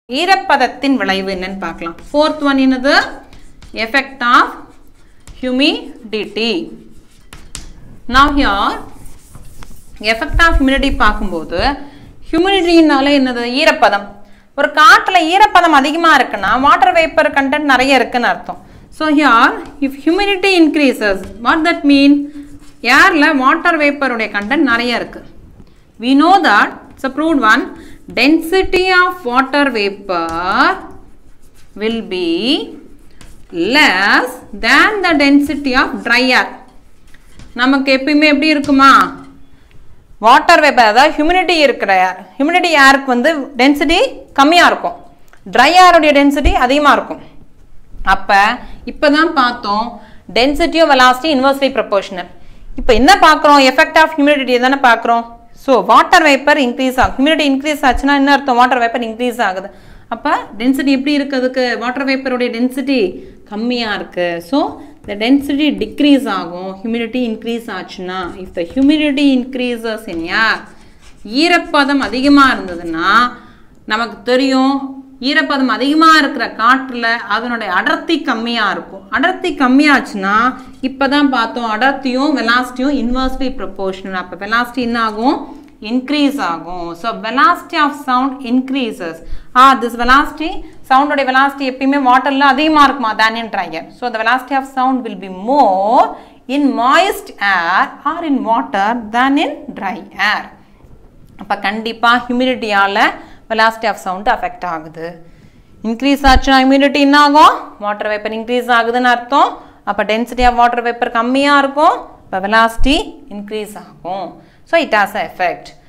ஈரப்பதத்தின் விளைவு என்னன்னு பார்க்கலாம் ஃபோர்த் ஒன் என்னது effect of humidity now here effect of humidity பார்க்கும்போது ஹியூமிடிட்டினால என்னது ஈரப்பதம் ஒரு காற்றுல ஈரப்பதம் அதிகமாக இருக்குன்னா வாட்டர் வேப்பர் கண்டென்ட் நிறைய இருக்குன்னு அர்த்தம் so here if humidity increases what that mean ஏரில் வாட்டர் வேப்பருடைய கண்டென்ட் நிறைய இருக்கு we know that it's a proved one density of water vapor will be less than the density of dry air நமக்கு எப்பயுமே எப்படி இருக்குமா வாட்டர் வேப்பர் அதாவது humidity இருக்கிற ஏர் humidity ஏருக்கு வந்து டென்சிட்டி கம்மியாக இருக்கும் ட்ரை ஏருடைய டென்சிட்டி அதிகமாக இருக்கும் அப்போ இப்போ தான் பார்த்தோம் டென்சிட்டியும் வெலாசிட்டி இன்வெர்ஸ்லி ப்ரொபோர்ஷனல் இப்போ என்ன பார்க்குறோம் எஃபெக்ட் ஆஃப் ஹியூமிடிட்டி தானே பார்க்குறோம் ஸோ வாட்டர் வேப்பர் இன்க்ரீஸ் ஆகும் ஹியூமிடிட்டி இன்க்ரீஸ் ஆச்சுன்னா என்ன அர்த்தம் வாட்டர் வேப்பர் இன்க்ரீஸ் ஆகுது அப்போ டென்சிட்டி எப்படி இருக்கிறதுக்கு வாட்டர் வேப்பருடைய டென்சிட்டி கம்மியாக இருக்குது ஸோ the density decrease ஆகும் humidity increase ஆச்சுன்னா if the humidity increases in air ஈரப்பதம் அதிகமாக இருந்ததுன்னா நமக்கு தெரியும் ஈரப்பதம் அதிகமாக இருக்கிற காற்றில் அதனுடைய அடர்த்தி கம்மியாக இருக்கும் அடர்த்தி கம்மியாச்சுன்னா இப்போ தான் பார்த்தோம் அடர்த்தியும் வெலாசிட்டியும் இன்வெர்ஸ்லி ப்ரொபோர்ஷனல் அப்போ வெலாசிட்டி என்ன ஆகும் இன்க்ரீஸ் ஆகும் so velocity of sound increases ah this velocity சவுண்டோடைய வெலாசிட்டி எப்பயுமே வாட்டரில் அதிகமாக இருக்குமா than in dry air so the velocity of sound will be more in moist air or in water than in dry air அப்போ கண்டிப்பாக ஹியூமிடிட்டியால் velocity of sound affect ஆகுது increase ஆச்சுன்னா ஹியூமிடிட்டி என்ன ஆகும் வாட்டர் வேப்பர் இன்க்ரீஸ் ஆகுதுன்னு அர்த்தம் அப்போ டென்சிட்டி ஆஃப் வாட்டர் வேப்பர் கம்மியாக இருக்கும் இப்போ வெலாசிட்டி இன்க்ரீஸ் ஆகும் so it has a effect